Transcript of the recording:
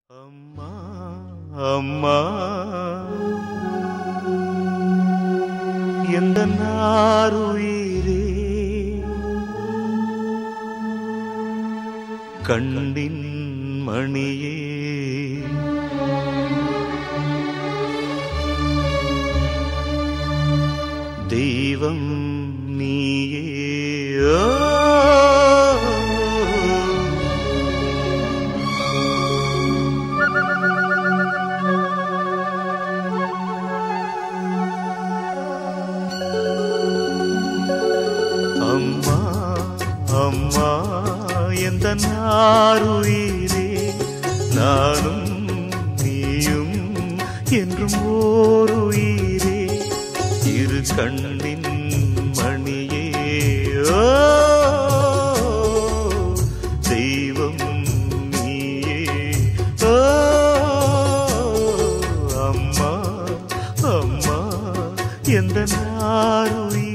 அம்மா அம்மா எந்த நாருயிரே கண்ணின் மணியே தெய்வம் நீயே ஓ. அம்மா அம்மா எந்த நாருயிரே நானும் நீயும் என்றும் ஓருயிரே இரு கண்ணின் மணியே ஓ, தெய்வம் நீயே ஓ, அம்மா அம்மா எந்த நாருயிரே